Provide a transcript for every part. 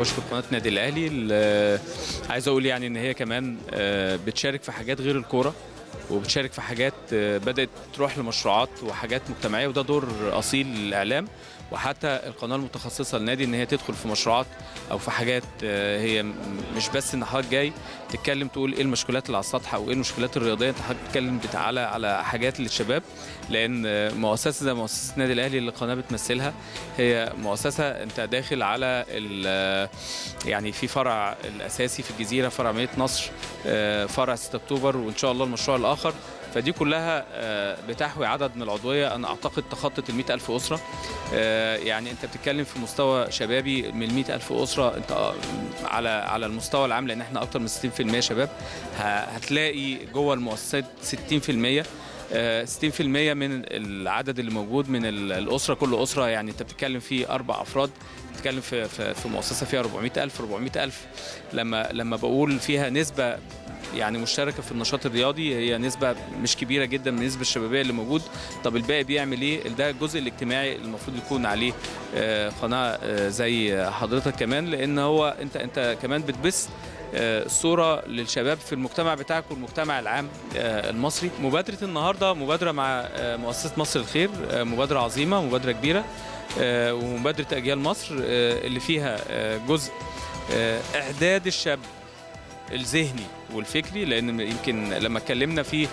بشكر قناه النادي الاهلي ال- عايز اقول يعني ان هي كمان آه، بتشارك في حاجات غير الكوره وبتشارك في حاجات آه، بدات تروح لمشروعات وحاجات مجتمعيه وده دور اصيل للاعلام وحتى القناه المتخصصه للنادي ان هي تدخل في مشروعات او في حاجات آه، هي م- مش بس ان حضرتك جاي تتكلم تقول ايه المشكلات اللي على السطح او ايه المشكلات الرياضيه انت حضرتك بتتكلم على على حاجات للشباب لان آه، مؤسسه زي مؤسسه النادي الاهلي اللي القناه بتمثلها هي مؤسسه انت داخل على ال- يعني في فرع الاساسي في الجزيره فرع مدينه نصر آه، فرع 6 اكتوبر وان شاء الله المشروع الاخر فدي كلها آه، بتحوي عدد من العضويه انا اعتقد تخطت ال 100000 اسره آه، يعني انت بتتكلم في مستوى شبابي من ال 100000 اسره انت آه، على على المستوى العام لان احنا اكتر من 60% شباب ه- هتلاقي جوه المؤسسات 60% آه، 60% من العدد اللي موجود من ال- الاسره كل اسره يعني انت بتتكلم في اربع افراد بتتكلم في في في مؤسسه فيها 400000 400000 لما لما بقول فيها نسبه يعني مشتركه في النشاط الرياضي هي نسبه مش كبيره جدا من النسبه الشبابيه اللي موجود طب الباقي بيعمل ايه ده الجزء الاجتماعي المفروض يكون عليه آه، قناه آه، زي حضرتك كمان لان هو انت انت كمان بتبث آه، صوره للشباب في المجتمع بتاعك والمجتمع العام آه، المصري مبادره النهارده مبادره مع آه، مؤسسه مصر الخير آه، مبادره عظيمه مبادره كبيره آه، ومبادره اجيال مصر آه، اللي فيها آه، جزء آه، اعداد الشاب الذهني والفكري لان يمكن لما اتكلمنا في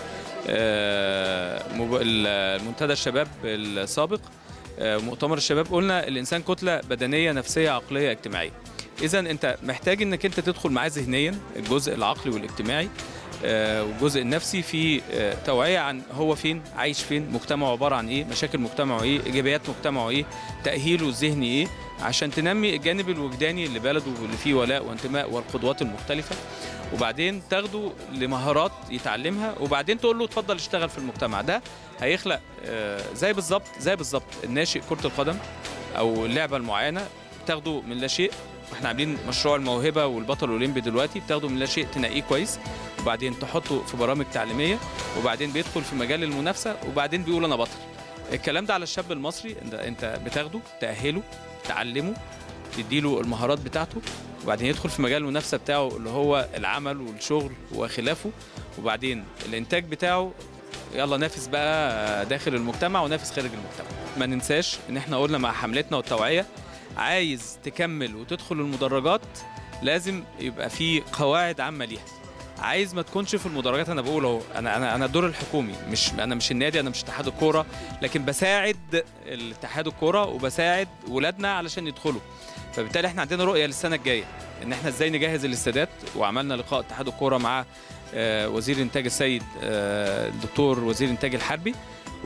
آه، مب- المنتدى الشباب السابق آه، مؤتمر الشباب قلنا الانسان كتله بدنيه نفسيه عقليه اجتماعيه اذا انت محتاج انك انت تدخل معاه ذهنيا الجزء العقلي والاجتماعي آه، والجزء النفسي في آه، توعيه عن هو فين عايش فين مجتمعه عباره عن ايه مشاكل مجتمعه ايه ايجابيات مجتمعه ايه تاهيله الذهني ايه عشان تنمي الجانب الوجداني لبلده واللي فيه ولاء وانتماء والقدوات المختلفه وبعدين تاخده لمهارات يتعلمها وبعدين تقول له اتفضل اشتغل في المجتمع ده هيخلق آه، زي بالظبط زي بالظبط الناشئ كره القدم او اللعبه المعينه تاخده من لا شيء احنا عاملين مشروع الموهبه والبطل الاولمبي دلوقتي بتاخده من لا شيء تنقيه كويس وبعدين تحطه في برامج تعليميه وبعدين بيدخل في مجال المنافسه وبعدين بيقول انا بطل الكلام ده على الشاب المصري انت انت بتاخده تاهله تعلمه تديله المهارات بتاعته وبعدين يدخل في مجال المنافسه بتاعه اللي هو العمل والشغل وخلافه وبعدين الانتاج بتاعه يلا نافس بقى داخل المجتمع ونافس خارج المجتمع ما ننساش ان احنا قلنا مع حملتنا والتوعيه عايز تكمل وتدخل المدرجات لازم يبقى في قواعد عامه ليها عايز ما تكونش في المدرجات انا بقول اهو انا انا انا الدور الحكومي مش انا مش النادي انا مش اتحاد الكوره لكن بساعد الاتحاد الكوره وبساعد ولادنا علشان يدخلوا فبالتالي احنا عندنا رؤيه للسنه الجايه ان احنا ازاي نجهز الاستادات وعملنا لقاء اتحاد الكوره مع آه، وزير الانتاج السيد آه، الدكتور وزير الانتاج الحربي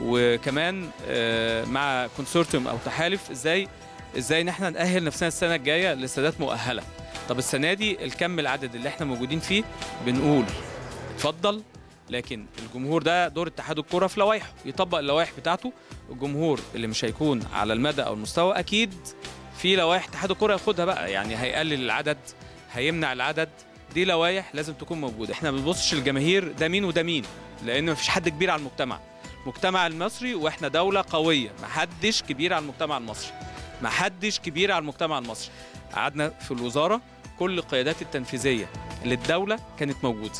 وكمان آه، مع كونسورتيوم او تحالف ازاي ازاي ان احنا نأهل نفسنا السنه الجايه لاستادات مؤهله طب السنه دي الكم العدد اللي احنا موجودين فيه بنقول اتفضل لكن الجمهور ده دور اتحاد الكوره في لوائحه يطبق اللوائح بتاعته الجمهور اللي مش هيكون على المدى او المستوى اكيد في لوائح اتحاد الكوره ياخدها بقى يعني هيقلل العدد هيمنع العدد دي لوائح لازم تكون موجوده احنا ما بنبصش للجماهير ده مين وده مين لان مفيش حد كبير على المجتمع المجتمع المصري واحنا دوله قويه محدش كبير على المجتمع المصري محدش كبير على المجتمع المصري قعدنا في الوزاره كل القيادات التنفيذيه للدوله كانت موجوده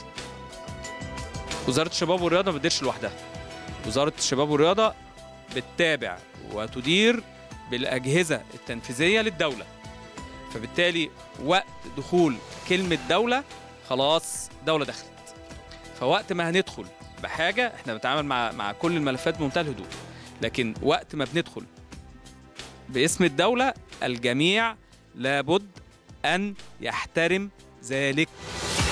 وزاره الشباب والرياضه ما بتديرش لوحدها وزاره الشباب والرياضه بتتابع وتدير بالاجهزه التنفيذيه للدوله فبالتالي وقت دخول كلمه دوله خلاص دوله دخلت فوقت ما هندخل بحاجه احنا بنتعامل مع مع كل الملفات بمنتهى الهدوء لكن وقت ما بندخل باسم الدوله الجميع لابد ان يحترم ذلك